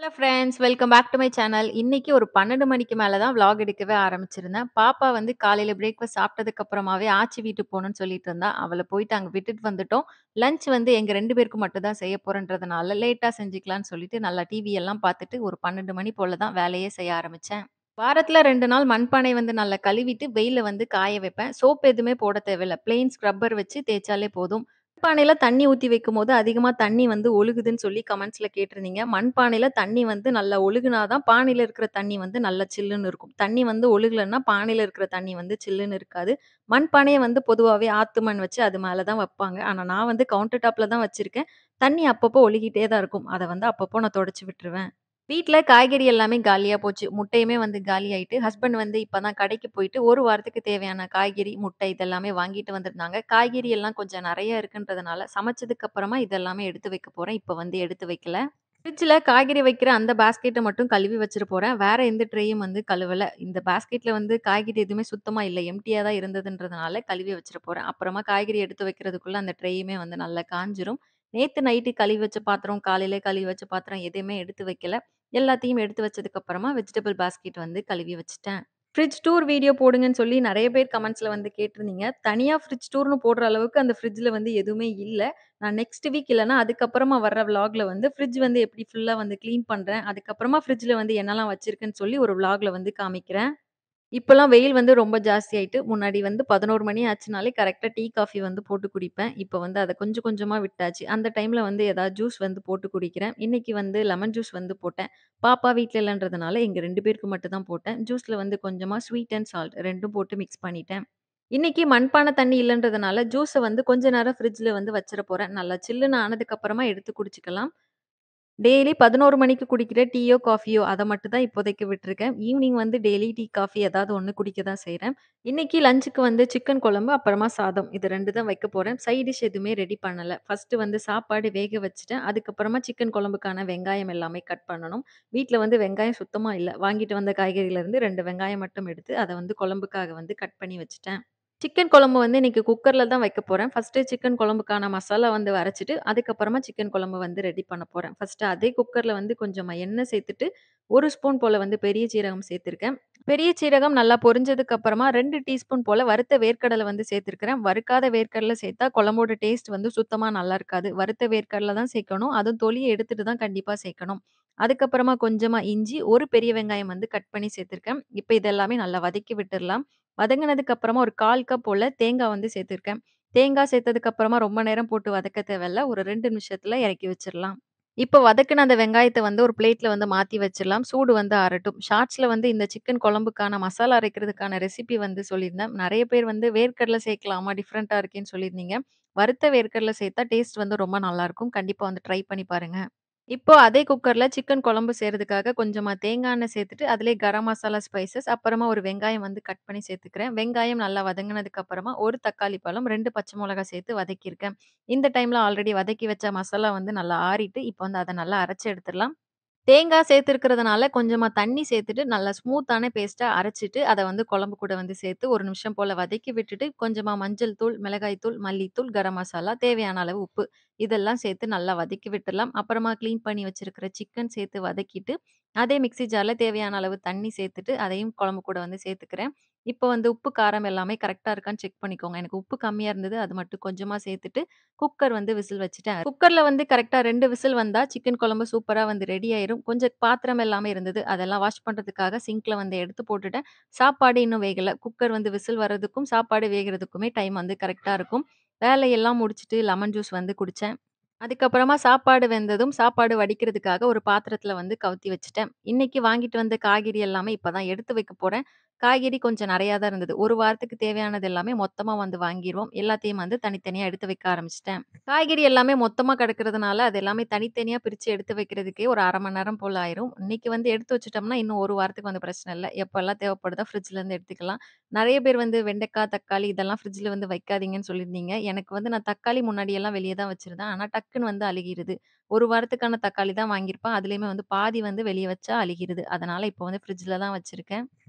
Friends welcome back to my channel. இன்னைக்கு ஒரு 12 மணிக்கு மேல தான் விளாக் எடுக்கவே ஆரம்பிச்சிருந்தேன். பாப்பா வந்து காலையில பிரேக்ஃபாஸ்ட் சாப்பிட்டதுக்கு அப்புறமாவே ஆச்சி வீட்டுக்கு போணும்னு சொல்லிட்டு இருந்தா. அவள போயிட்டு அங்க விட்டுட்டு வந்துட்டோம். லஞ்ச் வந்து எங்க 2 பேருக்கு மட்டும் தான் செய்ய போறேன்றதுனால லேட்டா செஞ்சுக்கலான்னு சொல்லிட்டு நல்லா டிவி எல்லாம் பார்த்துட்டு ஒரு 12 மணி போல தான் வேலையே செய்ய ஆரம்பிச்சேன். வாரத்துல 2 நாள் மண்பானை வந்து நல்லா கழுவிட்டு வெயில்ல வந்து காய வைப்பேன். சோப் எதுவுமே போட தேவையில்ல. பிளெயின் ஸ்க்ரப்பர் வச்சு தேய்ச்சாலே போதும். மண்பானையில தண்ணி ஊத்தி வைக்கும்போது அதிகமா தண்ணி வந்து ஒழுகுதுன்னு சொல்லி கமெண்ட்ஸ்ல கேட்டிருந்தீங்க. மண்பானையில தண்ணி வந்து நல்லா ஒழுகுனா தான் பானையில இருக்கிற தண்ணி வந்து நல்லா சில்லுன்னு இருக்கும். தண்ணி வந்து ஒழுகலன்னா பானையில இருக்கிற தண்ணி வந்து சில்லுன்னு இருக்காது. மண்பானைய வந்து பொதுவாவே ஆத்து மண் வச்சு அது மேல தான் வப்பாங்க. ஆனா நான் வந்து கவுண்டர் டாப்ல தான் வச்சிருக்கேன். தண்ணி அப்பப்போ ஒழுகிட்டே தான் இருக்கும். அத வந்து அப்பப்போ நான் தொடச்சு விட்டுருவேன். வீட்ல காய்கறி எல்லாமே காலியா போச்சு. முட்டையுமே வந்து காலியாயிட்டு, ஹஸ்பண்ட் வந்து இப்ப தான் கடைக்கு போயிட்டு 1 வாரத்துக்கு தேவையான காய்கறி, முட்டை இதெல்லாமே வாங்கிட்டு வந்திருந்தாங்க. காய்கறி எல்லாம் கொஞ்சம் நெறைய இருக்குன்றதுனால சமைச்சதுக்கு அப்புறமா இதெல்லாமே எடுத்து வைக்க போறேன். இப்ப வந்து எடுத்து வைக்கல. ஃப்ரிட்ஜ்ல காய்கறி வைக்கிற அந்த பாஸ்கெட்ட மட்டும் கழுவி வச்சுட்டு போறேன். வேற எந்த ட்ரேயும் வந்து கழுவல. இந்த பாஸ்கெட்ல வந்து காய்கறி எதுவுமே சுத்தமா இல்ல. எம்ப்டியா தான் இருந்ததுன்றதுனால கழுவி வச்சுட்டு போறேன். அப்புறமா காய்கறி எடுத்து வைக்கிறதுக்குள்ள அந்த ட்ரேயுமே வந்து நல்லா காஞ்சிரும். நேத்து நைட்டு கழுவி வச்ச பாத்திரம், காலையில கழுவி வச்ச பாத்திரம் எதையுமே எடுத்து வைக்கல. எல்லாத்தையும் எடுத்து வச்சதுக்கு அப்புறமா வெஜிடபிள் பாஸ்கெட் வந்து கழுவி வச்சுட்டேன். ஃப்ரிட்ஜ் டூர் வீடியோ போடுங்கன்னு சொல்லி நெறைய பேர் கமெண்ட்ஸ்ல வந்து கேட்டிருந்தீங்க. தனியா ஃப்ரிட்ஜ் டூர்ன்னு போடுற அளவுக்கு அந்த ஃப்ரிட்ஜ்ல வந்து எதுவுமே இல்ல. நான் நெக்ஸ்ட் வீக் இல்லன்னா அதுக்கப்புறமா வர்ற விளாக்ல வந்து ஃப்ரிட்ஜ் வந்து எப்படி ஃபுல்லா வந்து கிளீன் பண்றேன். அதுக்கப்புறமா ஃப்ரிட்ஜ்ல வந்து என்னலாம் வச்சிருக்கேன்னு சொல்லி ஒரு விளாக்ல வந்து காமிக்கிறேன். இப்பலாம் வெயில் வந்து ரொம்ப ஜாஸ்தியாயிட்டு, முன்னாடி வந்து 11 மணி ஆச்சுனாலே கரெக்ட்டா டீ, காஃபி வந்து போட்டு குடிப்பேன். இப்ப வந்து அத கொஞ்சம் கொஞ்சமா விட்டாச்சு. அந்த டைம்ல வந்து ஏதாவது ஜூஸ் வந்து போட்டு குடிக்கிறேன். இன்னைக்கு வந்து லெமன் ஜூஸ் வந்து போட்டேன். பாப்பா வீட்ல இல்லன்றதுனால எங்க 2 பேருக்கு மட்டும் தான் போட்டேன். ஜூஸ்ல வந்து கொஞ்சமா ஸ்வீட் அண்ட் சால்ட் 2ம் போட்டு மிக்ஸ் பண்ணிட்டேன். இன்னைக்கு மண்பானை தண்ணி இல்லன்றதுனால ஜூஸ வந்து கொஞ்ச நேரம் ஃப்ரிட்ஜ்ல வந்து வச்சிர போறேன். நல்லா சில்லுன்னு ஆனதுக்கு அப்புறமா எடுத்து குடிச்சுக்கலாம். டெய்லி 11 மணிக்கு குடிக்கிற டீயோ, காஃபியோ அத மட்டும் தான் இப்போதைக்கு விட்டுருக்கேன். ஈவினிங் வந்து டெய்லி டீ, காஃபி ஏதாவது ஒண்ணு குடிக்க தான் செய்றேன். இன்னைக்கு லஞ்சுக்கு வந்து சிக்கன் குழம்பு, அப்புறமா சாதம். இது 2 தான் வைக்க போறேன். சைட் டிஷ் எதுவுமே ரெடி பண்ணல. ஃபர்ஸ்ட்டு வந்து சாப்பாடு வேக வச்சுட்டேன். அதுக்கப்புறமா சிக்கன் குழம்புக்கான வெங்காயம் எல்லாமே கட் பண்ணணும். வீட்ல வந்து வெங்காயம் சுத்தமா இல்ல. வாங்கிட்டு வந்த காய்கறிலருந்து 2 வெங்காயம் மட்டும் எடுத்து அத வந்து குழம்புக்காக வந்து கட் பண்ணி வச்சுட்டேன். சிக்கன் குழம்பு வந்து இன்னைக்கு குக்கர்ல தான் வைக்க போறேன். ஃபர்ஸ்ட்டு சிக்கன் குழம்புக்கான மசாலா வந்து அரைச்சுட்டு, அதுக்கப்புறமா சிக்கன் குழம்பு வந்து ரெடி பண்ண போறேன். ஃபர்ஸ்ட்டு அதே குக்கர்ல வந்து கொஞ்சமா எண்ணெய் சேர்த்துட்டு, 1 ஸ்பூன் போல வந்து பெரிய சீரகம் சேர்த்திருக்கேன். பெரிய சீரகம் நல்லா பொரிஞ்சதுக்கு அப்புறமா 2 டீஸ்பூன் போல வறுத்த வேர்க்கடல வந்து சேர்த்திருக்கிறேன். வறுக்காத வேர்க்கடல சேர்த்தா குழம்போட டேஸ்ட் வந்து சுத்தமா நல்லா இருக்காது. வறுத்த வேர்க்கடல தான் சேர்க்கணும். அதுவும் தொலிய எடுத்துட்டு தான் கண்டிப்பா சேர்க்கணும். அதுக்கப்புறமா கொஞ்சமா இஞ்சி, 1 பெரிய வெங்காயம் வந்து கட் பண்ணி சேர்த்திருக்கேன். இப்ப இது எல்லாமே நல்லா வதக்கி விட்டுறலாம். வதங்குனதுக்கு அப்புறமா ஒரு 1/4 கப் போல தேங்கா வந்து சேர்த்திருக்கேன். தேங்கா சேர்த்ததுக்கு அப்புறமா ரொம்ப நேரம் போட்டு வதக்க தேவையில்ல. ஒரு 2 நிமிஷத்துல இறக்கி வச்சிரலாம். இப்ப வதக்குன அந்த வெங்காயத்த வந்து ஒரு பிளேட்ல வந்து மாத்தி வச்சிரலாம். சூடு வந்து ஆறட்டும். ஷார்ட்ஸ்ல வந்து இந்த சிக்கன் குழம்புக்கான மசாலா அரைக்கிறதுக்கான ரெசிபி வந்து சொல்லியிருந்தேன். நெறைய பேர் வந்து வேர்க்கடல சேர்க்கலாமா? டிஃபரெண்ட்டா இருக்கேன்னு சொல்லியிருந்தீங்க. வறுத்த வேர்க்கடல சேர்த்தா டேஸ்ட் வந்து ரொம்ப நல்லாருக்கும். கண்டிப்பா வந்து ட்ரை பண்ணி பாருங்க. இப்போ அதே குக்கர்ல சிக்கன் குழம்பு செய்றதுக்காக கொஞ்சமா தேங்கா எண்ணெய் சேர்த்துட்டு, அதிலேயே கரம் மசாலா ஸ்பைசஸ், அப்புறமா ஒரு வெங்காயம் வந்து கட் பண்ணி சேர்த்துக்கிறேன். வெங்காயம் நல்லா வதங்குனதுக்கு அப்புறமா 1 தக்காளி பழம், 2 பச்சை மிளகாய் சேர்த்து வதக்கியிருக்கேன். இந்த டைம்ல ஆல்ரெடி வதக்கி வச்ச மசாலா வந்து நல்லா ஆறிட்டு, இப்ப வந்து அத நல்லா அரைச்சு எடுத்துரலாம். தேங்கா சேர்த்திருக்கிறதுனால கொஞ்சமா தண்ணி சேர்த்துட்டு, நல்லா ஸ்மூத்தான பேஸ்ட்டா அரைச்சுட்டு, அத வந்து குழம்பு கூட வந்து சேர்த்து 1 நிமிஷம் போல வதக்கி விட்டுட்டு, கொஞ்சமா மஞ்சள் தூள், மிளகாய் தூள், மல்லித்தூள், கரம் மசாலா, தேவையான அளவு உப்பு இதெல்லாம் சேர்த்து நல்லா வதக்கி விட்டுறலாம். அப்புறமா கிளீன் பண்ணி வச்சிருக்கிற சிக்கன் சேர்த்து வதக்கிட்டு, அதே மிக்ஸி ஜார்ல தேவையான அளவு தண்ணி சேர்த்துட்டு, அதையும் குழம்பு கூட வந்து சேர்த்துக்கிறேன். இப்போ வந்து உப்பு, காரம் எல்லாமே கரெக்ட்டா இருக்கான்னு செக் பண்ணிக்கோங்க. எனக்கு உப்பு கம்மியா இருந்தது. அது மட்டும் கொஞ்சமா சேர்த்துட்டு, குக்கர் வந்து விசில் வச்சுட்டேன். குக்கர்ல வந்து கரெக்ட்டா 2 விசில் வந்தா சிக்கன் குழம்பு சூப்பரா வந்து ரெடி ஆயிரும். கொஞ்சம் பாத்திரம் எல்லாமே இருந்தது. அதெல்லாம் வாஷ் பண்றதுக்காக சிங்க்ல வந்து எடுத்து போட்டுட்டேன். சாப்பாடு இன்னும் வேகல. குக்கர் வந்து விசில் வர்றதுக்கும், சாப்பாடு வேகறதுக்குமே டைம் வந்து கரெக்ட்டா இருக்கும். வேலையெல்லாம் முடிச்சுட்டு லெமன் ஜூஸ் வந்து குடிச்சேன். அதுக்கப்புறமா சாப்பாடு வெந்ததும், சாப்பாடு வடிக்கிறதுக்காக ஒரு பாத்திரத்துல வந்து கவுத்தி வச்சுட்டேன். இன்னைக்கு வாங்கிட்டு வந்த காய்கறி எல்லாமே இப்ப தான் எடுத்து வைக்க போறேன். காய்கறி கொஞ்சம் நெறையா தான் இருந்தது. 1 வாரத்துக்கு தேவையானது எல்லாமே மொத்தமா வந்து வாங்கிருவோம். எல்லாத்தையும் வந்து தனித்தனியா எடுத்து வைக்க ஆரம்பிச்சுட்டேன். காய்கறி எல்லாமே மொத்தமா கிடக்கிறதுனால, அது எல்லாமே தனித்தனியா பிரிச்சு எடுத்து வைக்கிறதுக்கே ஒரு 1/2 மணி நேரம் போல ஆயிரும். இன்னைக்கு வந்து எடுத்து வச்சுட்டோம்னா, இன்னும் 1 வாரத்துக்கு வந்து பிரச்சனை இல்ல. எப்பலாம் தேவைப்படுதோ ஃப்ரிட்ஜ்லேருந்து எடுத்துக்கலாம். நெறைய பேர் வந்து வெண்டைக்காய், தக்காளி இதெல்லாம் ஃப்ரிட்ஜ்ல வந்து வைக்காதீங்கன்னு சொல்லியிருந்தீங்க. எனக்கு வந்து நான் தக்காளி முன்னாடியெல்லாம் வெளிய தான் வச்சிருந்தேன். ஆனா டக்குன்னு வந்து அழுகிருது. 1 வாரத்துக்கான தக்காளி தான் வாங்கியிருப்பேன். அதுலயுமே வந்து பாதி வந்து வெளிய வச்சா அழுகிருது. அதனால இப்போ வந்து ஃப்ரிட்ஜ்ல தான் வச்சிருக்கேன்.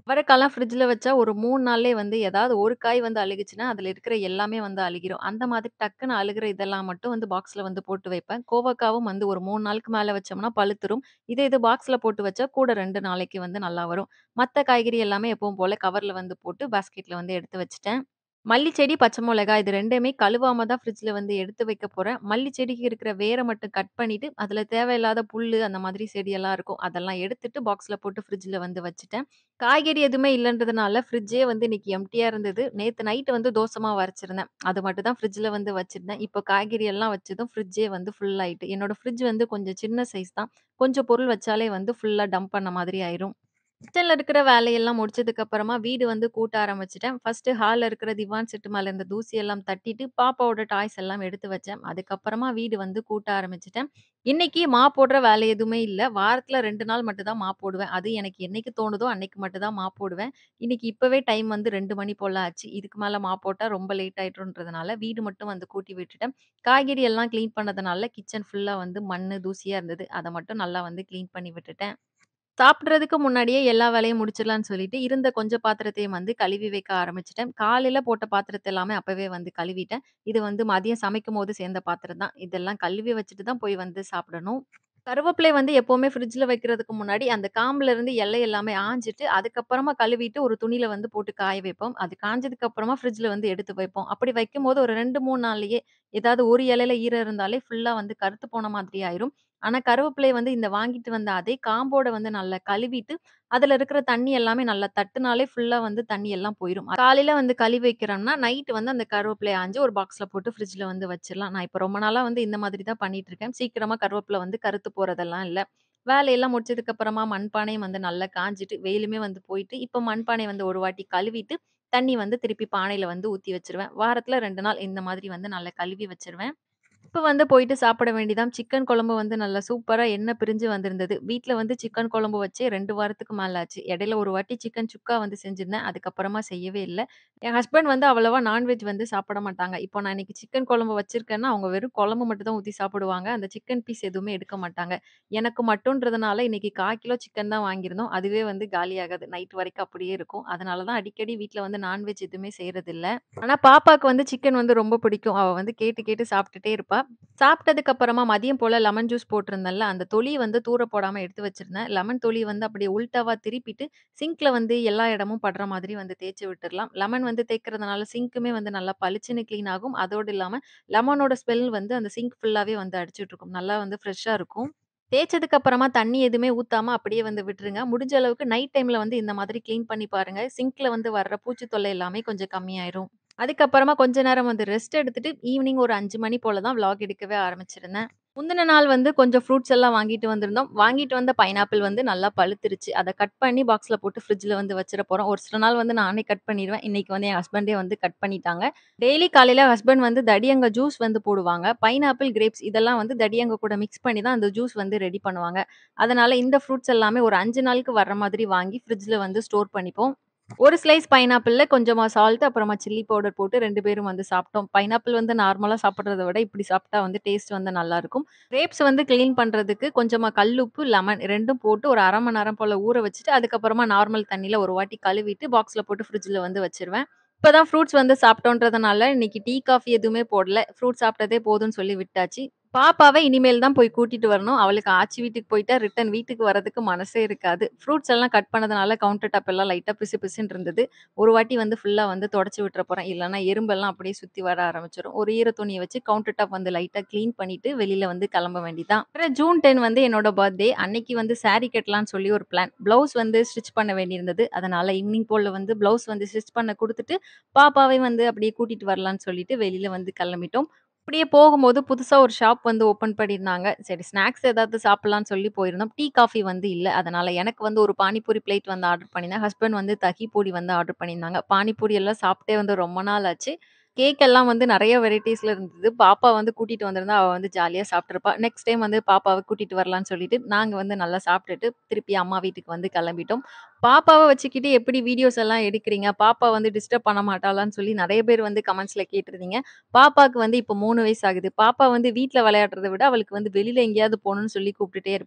அவரைக்காலாம் ஃப்ரிட்ஜ்ல வச்சா ஒரு 3 நாள்லயே வந்து ஏதாவது ஒரு காய் வந்து அழுகுச்சுன்னா, அதுல இருக்கிற எல்லாமே வந்து அழுகிரும். அந்த மாதிரி டக்குன்னு அழுகுற இதெல்லாம் மட்டும் வந்து பாக்ஸ்ல வந்து போட்டு வைப்பேன். கோவக்காவும் வந்து ஒரு 3 நாளுக்கு மேல வச்சோம்னா பழுத்துரும். இதே இது பாக்ஸ்ல போட்டு வச்சா கூட 2 நாளைக்கு வந்து நல்லா வரும். மத்த காய்கறி எல்லாமே எப்பவும் போல கவர்ல வந்து போட்டு பாஸ்கெட்ல வந்து எடுத்து வச்சுட்டேன். மல்லி செடி, பச்சை மொளகாய் இது 2மே கழுவாம தான் ஃப்ரிட்ஜ்ல வந்து எடுத்து வைக்க போறேன். மல்லி செடிக்கு இருக்கிற வேர மட்டும் கட் பண்ணிட்டு, அதுல தேவையில்லாத புல்லு அந்த மாதிரி செடியெல்லாம் இருக்கும். அதெல்லாம் எடுத்துட்டு பாக்ஸ்ல போட்டு ஃப்ரிட்ஜ்ல வந்து வச்சுட்டேன். காய்கறி எதுவுமே இல்லன்றதுனால ஃப்ரிட்ஜே வந்து இன்னைக்கு எம்ப்டியா இருந்தது. நேத்து நைட் வந்து தோசை மாவு அரைச்சிருந்தேன். அது மட்டும் தான் ஃப்ரிட்ஜ்ல வந்து வச்சிருந்தேன். இப்போ காய்கறி எல்லாம் வச்சதும் ஃப்ரிட்ஜே வந்து ஃபுல் ஆயிட்டு. என்னோட ஃப்ரிட்ஜ் வந்து கொஞ்சம் சின்ன சைஸ் தான். கொஞ்சம் பொருள் வச்சாலே வந்து ஃபுல்லா டம்ப் பண்ண மாதிரி ஆயிரும். கிச்சன்ல இருக்கிற வேலையெல்லாம் முடிச்சதுக்கு அப்புறமா வீடு வந்து கூட்ட ஆரம்பிச்சுட்டேன். ஃபர்ஸ்ட்டு ஹால்ல இருக்கிற திவான் செட்டு மேல இருந்த தூசி எல்லாம் தட்டிட்டு, பாப்பாவோட டாய்ஸ் எல்லாம் எடுத்து வச்சேன். அதுக்கப்புறமா வீடு வந்து கூட்ட ஆரம்பிச்சுட்டேன். இன்னைக்கு மாப் போடுற வேலை எதுவுமே இல்ல. வாரத்துல 2 நாள் மட்டும் தான் மாப் போடுவேன். அது எனக்கு என்னைக்கு தோணுதோ அன்னைக்கு மட்டும் தான் மாப் போடுவேன். இன்னைக்கு இப்பவே டைம் வந்து 2 மணி போல ஆச்சு. இதுக்கு மேல மாப் போட்டா ரொம்ப லேட் ஆயிடும்ன்றதுனால வீடு மட்டும் வந்து கூட்டி விட்டுட்டேன். காய்கறி எல்லாம் கிளீன் பண்ணதுனால கிச்சன் ஃபுல்லா வந்து மண்ணு, தூசியா இருந்தது. அத மட்டும் நல்லா வந்து கிளீன் பண்ணி விட்டுட்டேன். சாப்பிடுறதுக்கு முன்னாடியே எல்லா வேலையும் முடிச்சிடலான்னு சொல்லிட்டு, இருந்த கொஞ்சம் பாத்திரத்தையும் வந்து கழுவி வைக்க ஆரம்பிச்சுட்டேன். காலையில போட்ட பாத்திரத்த எல்லாமே அப்பவே வந்து கழுவிட்டேன். இது வந்து மதியம் சமைக்கும்போது சேர்ந்த பாத்திரம் தான். இதெல்லாம் கழுவி வச்சுட்டு தான் போய் வந்து சாப்பிடணும். கருவேப்பிலை வந்து எப்பவுமே ஃப்ரிட்ஜ்ல வைக்கிறதுக்கு முன்னாடி, அந்த காம்புல இருந்து இலை எல்லாமே ஆஞ்சிட்டு, அதுக்கப்புறமா கழுவிட்டு ஒரு துணியில வந்து போட்டு காய வைப்போம். அது காஞ்சதுக்கு அப்புறமா ஃப்ரிட்ஜ்ல வந்து எடுத்து வைப்போம். அப்படி வைக்கும்போது ஒரு 2, 3 நாள்லயே ஏதாவது ஒரு இலையில ஈரம் இருந்தாலே ஃபுல்லா வந்து கருத்து போன மாதிரி ஆயிரும். ஆனா கருவேப்பிலைய வந்து இந்த வாங்கிட்டு வந்த அதே காம்போட வந்து நல்லா கழுவிட்டு, அதுல இருக்கிற தண்ணி எல்லாமே நல்லா தட்டுனாலே ஃபுல்லா வந்து தண்ணி எல்லாம் போயிரும். காலையில வந்து கழுவி வைக்கிறோம்னா, நைட் வந்து அந்த கருவேப்பிலைய ஆஞ்சு ஒரு பாக்ஸ்ல போட்டு ஃப்ரிட்ஜ்ல வந்து வச்சிரலாம். நான் இப்ப ரொம்ப நாளா வந்து இந்த மாதிரி தான் பண்ணிட்டு இருக்கேன். சீக்கிரமா கருவேப்பில வந்து கருத்து போறதெல்லாம் இல்ல. வேலையெல்லாம் முடிச்சதுக்கு அப்புறமா மண்பானையும் வந்து நல்லா காஞ்சிட்டு, வெயிலுமே வந்து போயிட்டு, இப்ப மண்பானைய வந்து ஒரு வாட்டி கழுவிட்டு, தண்ணி வந்து திருப்பி பானையில வந்து ஊத்தி வச்சுருவேன். வாரத்துல 2 நாள் இந்த மாதிரி வந்து நல்லா கழுவி வச்சுருவேன். இப்ப வந்து போயிட்டு சாப்பிட வேண்டியதான். சிக்கன் குழம்பு வந்து நல்லா சூப்பரா எண்ணெய் பிரிஞ்சு வந்திருந்தது. வீட்ல வந்து சிக்கன் குழம்பு வச்சே 2 வாரத்துக்கு மேல ஆச்சு. இடையில ஒரு வாட்டி சிக்கன் சுக்கா வந்து செஞ்சிருந்தேன். அதுக்கப்புறமா செய்யவே இல்ல. என் ஹஸ்பண்ட் வந்து அவ்வளவா நான்வெஜ் வந்து சாப்பிட மாட்டாங்க. இப்போ நான் இன்னைக்கு சிக்கன் குழம்பு வச்சிருக்கேன்னா, அவங்க வெறும் குழம்பு மட்டும் தான் ஊத்தி சாப்பிடுவாங்க. அந்த சிக்கன் பீஸ் எதுவுமே எடுக்க மாட்டாங்க. எனக்கு மட்டுன்றதுனால இன்னைக்கு 1/4 கிலோ சிக்கன் தான் வாங்கியிருந்தோம். அதுவே வந்து காலியாகாது. நைட் வரைக்கும் அப்படியே இருக்கும். அதனால தான் அடிக்கடி வீட்ல வந்து நான்வெஜ் எதுவுமே செய்றதில்ல. ஆனா பாப்பாக்கு வந்து சிக்கன் வந்து ரொம்ப பிடிக்கும். அவ வந்து கேட்டு கேட்டு சாப்பிட்டுட்டே இருப்பா. சாப்பிட்டதுக்கு அப்புறமா மதியம் போல லெமன் ஜூஸ் போட்டிருந்தேன்ல, அந்த தொலிய வந்து தூர போடாம எடுத்து வச்சிருந்தேன். லெமன் தொலிய வந்து அப்படியே உல்டாவா திருப்பிட்டு, சிங்க்ல வந்து எல்லா இடமும் படுற மாதிரி வந்து தேய்ச்சு விட்டுறலாம். லெமன் வந்து தேய்க்கிறதுனால சிங்க்குமே வந்து நல்லா பளிச்சுன்னு கிளீன் ஆகும். அதோடு இல்லாம லெமனோட ஸ்மெல் வந்து அந்த சிங்க் ஃபுல்லாவே வந்து அடிச்சுட்டு இருக்கும். நல்லா வந்து ஃப்ரெஷ்ஷா இருக்கும். தேய்ச்சதுக்கு அப்புறமா தண்ணி எதுவுமே ஊத்தாம அப்படியே வந்து விட்டுருங்க. முடிஞ்ச அளவுக்கு நைட் டைம்ல வந்து இந்த மாதிரி கிளீன் பண்ணி பாருங்க. சிங்க்ல வந்து வர்ற பூச்சி தொல்லை எல்லாமே கொஞ்சம் கம்மியாயிரும். அதுக்கப்புறமா கொஞ்ச நேரம் வந்து ரெஸ்ட் எடுத்துட்டு, ஈவினிங் ஒரு 5 மணி போல தான் விளாக் எடுக்கவே ஆரம்பிச்சிருந்தேன். முந்தின நாள் வந்து கொஞ்சம் ஃப்ரூட்ஸ் எல்லாம் வாங்கிட்டு வந்திருந்தோம். வாங்கிட்டு வந்த பைனாப்பிள் வந்து நல்லா பழுத்துருச்சு. அத கட் பண்ணி பாக்ஸ்ல போட்டு ஃப்ரிட்ஜ்ல வந்து வச்சிர போறோம். ஒரு சில நாள் வந்து நானே கட் பண்ணிருவேன். இன்னைக்கு வந்து என் ஹஸ்பண்டே வந்து கட் பண்ணிட்டாங்க. டெய்லி காலையில ஹஸ்பண்ட் வந்து தடியங்க ஜூஸ் வந்து போடுவாங்க. பைனாப்பிள், கிரேப்ஸ் இதெல்லாம் வந்து தடியங்க கூட மிக்ஸ் பண்ணி தான் அந்த ஜூஸ் வந்து ரெடி பண்ணுவாங்க. அதனால இந்த ஃப்ரூட்ஸ் எல்லாமே ஒரு 5 நாளுக்கு வர்ற மாதிரி வாங்கி ஃப்ரிட்ஜ்ல வந்து ஸ்டோர் பண்ணிப்போம். ஒரு ஸ்லைஸ் பைனாப்பிள்ல கொஞ்சமா சால்ட் அப்புறமா சில்லி பவுடர் போட்டு 2 பேரும் வந்து சாப்பிட்டோம். பைனாப்பிள் வந்து நார்மலா சாப்பிடுறத விட இப்படி சாப்பிட்டா வந்து டேஸ்ட் வந்து நல்லாருக்கும். கிரேப்ஸ் வந்து கிளீன் பண்றதுக்கு கொஞ்சமா கல்லுப்பு, லெமன் 2ம் போட்டு ஒரு 1/2 மணி நேரம் போல ஊற வச்சுட்டு, அதுக்கப்புறமா நார்மல் தண்ணீல ஒரு வாட்டி கழுவிட்டு பாக்ஸ்ல போட்டு ஃப்ரிட்ஜ்ல வந்து வச்சுருவேன். இப்ப தான் ஃப்ரூட்ஸ் வந்து சாப்பிட்டோன்றதுனால இன்னைக்கு டீ, காஃபி எதுவுமே போடல. ஃப்ரூட் சாப்பிட்டதே போதும்னு சொல்லி விட்டாச்சு. பாப்பாவ இனிமேல் தான் போய் கூட்டிட்டு வரணும். அவளுக்கு ஆச்சி வீட்டுக்கு போயிட்டா ரிட்டர்ன் வீட்டுக்கு வரதுக்கு மனசே இருக்காது. ஃப்ரூட்ஸ் எல்லாம் கட் பண்ணதுனால கவுண்டர் டாப் எல்லாம் லைட்டா பிசு பிசுன்னு இருந்தது. ஒரு வாட்டி வந்து ஃபுல்லா வந்து தொடச்சு விட்டுற போறேன். இல்லன்னா எறும்பெல்லாம் அப்படியே சுத்தி வர ஆரம்பிச்சுரும். ஒரு ஈர துணிய வச்சு கவுண்டர் டாப் வந்து லைட்டா கிளீன் பண்ணிட்டு வெளியில வந்து கிளம்ப வேண்டியதான். அப்புறம் ஜூன் 10 வந்து என்னோட பர்த்டே. அன்னைக்கு வந்து சாரி கட்டலான்னு சொல்லி ஒரு பிளான். ப்ளவுஸ் வந்து ஸ்டிச் பண்ண வேண்டியிருந்தது. அதனால ஈவினிங் போல வந்து ப்ளவுஸ் வந்து ஸ்டிச் பண்ண குடுத்துட்டு, பாப்பாவையும் வந்து அப்படியே கூட்டிட்டு வரலான்னு சொல்லிட்டு வெளியில வந்து கிளம்பிட்டோம். அப்படியே போகும்போது புதுசா ஒரு ஷாப் வந்து ஓப்பன் பண்ணியிருந்தாங்க. சரி ஸ்நாக்ஸ் ஏதாவது சாப்பிடலான்னு சொல்லி போயிருந்தோம். டீ, காஃபி வந்து இல்ல. அதனால எனக்கு வந்து ஒரு பானிபூரி பிளேட் வந்து ஆர்டர் பண்ணியிருந்தேன். ஹஸ்பண்ட் வந்து தகி பூரி வந்து ஆர்டர் பண்ணியிருந்தாங்க. பானிபூரி எல்லாம் சாப்பிட்டே வந்து ரொம்ப நாள் ஆச்சு. கேக் எல்லாம் வந்து நெறைய வெரைட்டீஸ்ல இருந்தது. பாப்பா வந்து கூட்டிட்டு வந்திருந்தா, அவ வந்து ஜாலியா சாப்பிட்டுருப்பா. நெக்ஸ்ட் டைம் வந்து பாப்பாவ கூட்டிட்டு வரலான்னு சொல்லிட்டு, நாங்க வந்து நல்லா சாப்பிட்டுட்டு, திருப்பி அம்மா வீட்டுக்கு வந்து கிளம்பிட்டோம். பாப்பாவ வச்சுக்கிட்டு எப்படி வீடியோஸ் எல்லாம் எடுக்கிறீங்க? பாப்பா வந்து டிஸ்டர்ப் பண்ண மாட்டாளான்னு சொல்லி நெறைய பேர் வந்து கமெண்ட்ஸ்ல கேட்டிருந்தீங்க. பாப்பாக்கு வந்து இப்போ 3 வயசு ஆகுது. பாப்பா வந்து வீட்ல விளையாடுறத விட, அவளுக்கு வந்து வெளியில எங்கேயாவது போணும்னு சொல்லி கூப்பிட்டுட்டே இருப்பா.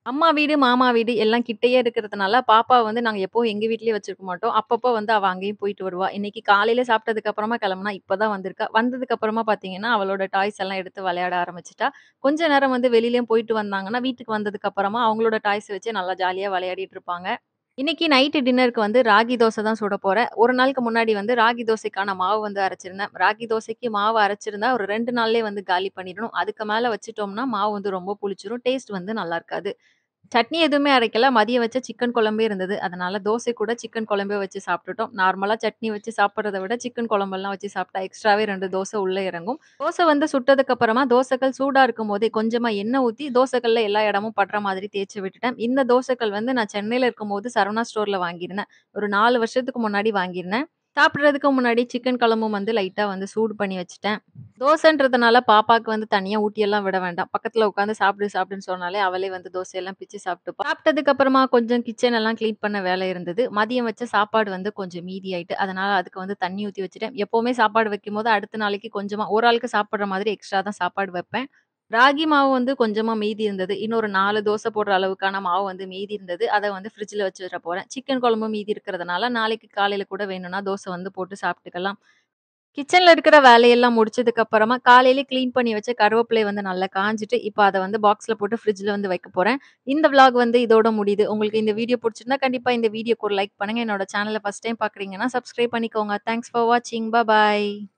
அம்மா வீடு, மாமா வீடு எல்லாம் கிட்டயே இருக்கிறதுனால, பாப்பாவ வந்து நாங்க எப்பவும் எங்க வீட்லயே வச்சிருக்க மாட்டோம். அப்பப்போ வந்து அவ அங்கேயும் போயிட்டு வருவா. இன்னைக்கு காலையில சாப்பிட்டதுக்கு அப்புறமா கிளம்புனா, இப்ப தான் வந்திருக்கா. வந்ததுக்கு அப்புறமா பார்த்தீங்கன்னா, அவளோட டாய்ஸ் எல்லாம் எடுத்து விளையாட ஆரம்பிச்சுட்டா. கொஞ்ச நேரம் வந்து வெளியிலயும் போயிட்டு வந்தாங்கன்னா, வீட்டுக்கு வந்ததுக்கு அப்புறமா அவங்களோட டாய்ஸ வச்சு நல்லா ஜாலியா விளையாடிட்டு இருப்பாங்க. இன்னைக்கு நைட்டு டின்னருக்கு வந்து ராகி தோசை தான் சுட போறேன். ஒரு நாளுக்கு முன்னாடி வந்து ராகி தோசைக்கான மாவு வந்து அரைச்சிருந்தேன். ராகி தோசைக்கு மாவு அரைச்சிருந்தா ஒரு 2 நாள்லயே வந்து காலி பண்ணிடணும். அதுக்கு மேல வச்சுட்டோம்னா, மாவு வந்து ரொம்ப புளிச்சிரும். டேஸ்ட் வந்து நல்லா இருக்காது. சட்னி எதுவுமே அரைக்கல. மதியம் வச்ச சிக்கன் குழம்பே இருந்தது. அதனால தோசை கூட சிக்கன் குழம்பே வச்சு சாப்பிட்டுட்டோம். நார்மலா சட்னி வச்சு சாப்பிடுறத விட சிக்கன் குழம்பெல்லாம் வச்சு சாப்பிட்டா எக்ஸ்ட்ராவே 2 தோசை உள்ள இறங்கும். தோசை வந்து சுட்டதுக்கு அப்புறமா தோசைக்கல் சூடா இருக்கும்போதே கொஞ்சமா எண்ணெய் ஊத்தி தோசைக்கல்ல எல்லா இடமும் படுற மாதிரி தேய்ச்சு விட்டுட்டேன். இந்த தோசைக்கல் வந்து நான் சென்னையில இருக்கும்போது சரவணா ஸ்டோர்ல வாங்கியிருந்தேன். ஒரு 4 வருஷத்துக்கு முன்னாடி வாங்கியிருந்தேன். சாப்பிடுறதுக்கு முன்னாடி சிக்கன் குழம்பும் வந்து லைட்டா வந்து சூடு பண்ணி வச்சுட்டேன். தோசைன்றதுனால பாப்பாக்கு வந்து தனியா ஊட்டியெல்லாம் விட வேண்டாம். பக்கத்துல உட்காந்து சாப்பிடு சாப்பிடுன்னு சொன்னாலே அவளே வந்து தோசையெல்லாம் பிச்சு சாப்பிட்டுப்பா. சாப்பிட்டதுக்கு அப்புறமா கொஞ்சம் கிச்சன் எல்லாம் கிளீன் பண்ண வேலை இருந்தது. மதியம் வச்ச சாப்பாடு வந்து கொஞ்சம் மீதி ஆயிட்டு. அதனால அதுக்கு வந்து தண்ணி ஊத்தி வச்சுட்டேன். எப்பவுமே சாப்பாடு வைக்கும்போது அடுத்த நாளைக்கு கொஞ்சமா ஒரு ஆளுக்கு சாப்பிடுற மாதிரி எக்ஸ்ட்ரா தான் சாப்பாடு வைப்பேன். ராகி மாவு வந்து கொஞ்சமா மீதி இருந்தது. இன்னொரு 4 தோசை போடுற அளவுக்கான மாவு வந்து மீதி இருந்தது. அத வந்து ஃப்ரிட்ஜ்ல வச்சுற போறேன். சிக்கன் குழம்பு மீதி இருக்கிறதுனால, நாளைக்கு காலையில கூட வேணும்னா தோசை வந்து போட்டு சாப்பிட்டுக்கலாம். கிச்சன்ல இருக்கிற வேலையெல்லாம் முடிச்சதுக்கு அப்புறமா காலையிலே கிளீன் பண்ணி வச்ச கருவேப்பிலை வந்து நல்லா காஞ்சுட்டு, இப்ப அத வந்து பாக்ஸ்ல போட்டு ஃப்ரிட்ஜ்ல வந்து வைக்க போறேன். இந்த விளாக் வந்து இதோட முடியுது. உங்களுக்கு இந்த வீடியோ புடிச்சிருந்தா கண்டிப்பா இந்த வீடியோக்கு ஒரு லைக் பண்ணுங்க. என்னோட சேனல ஃபர்ஸ்ட் டைம் பார்க்குறீங்கன்னா சப்ஸ்கிரைப் பண்ணிக்கோங்க. தேங்க்ஸ் ஃபார் வாட்சிங். பை பாய்.